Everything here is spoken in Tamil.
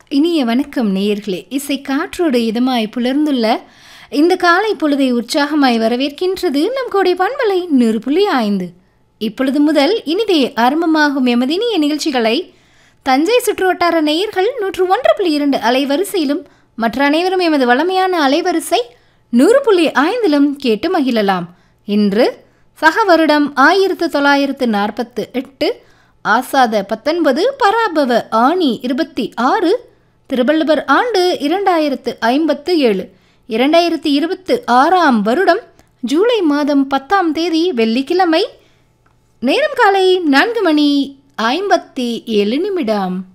இனிய வணக்கம் நேயர்களே இசை காற்றோடு இதமாய் புலர்ந்துள்ள இந்த காலை பொழுதை உற்சாகமாய் வரவேற்கின்றது நம் கோடை பண்பலை நூறு புள்ளி ஐந்து இப்பொழுது முதல் இனிதே ஆரம்பமாகும் எமது இனிய நிகழ்ச்சிகளை தஞ்சை சுற்றுவட்டார நேயர்கள் நூற்று ஒன்று புள்ளி இரண்டு அலைவரிசையிலும் மற்ற அனைவரும் எமது வளமையான அலைவரிசை நூறு புள்ளி ஐந்திலும் கேட்டு மகிழலாம் இன்று சக வருடம் ஆயிரத்து தொள்ளாயிரத்து நாற்பத்து எட்டு ஆசாத பத்தொன்பது பராபவ ஆணி இருபத்தி ஆறு திருவள்ளுவர் ஆண்டு இரண்டாயிரத்து ஐம்பத்து ஏழு இரண்டாயிரத்தி இருபத்து ஆறாம் வருடம் ஜூலை மாதம் பத்தாம் தேதி வெள்ளிக்கிழமை நேரம் காலை நான்கு மணி ஐம்பத்தி ஏழு நிமிடம்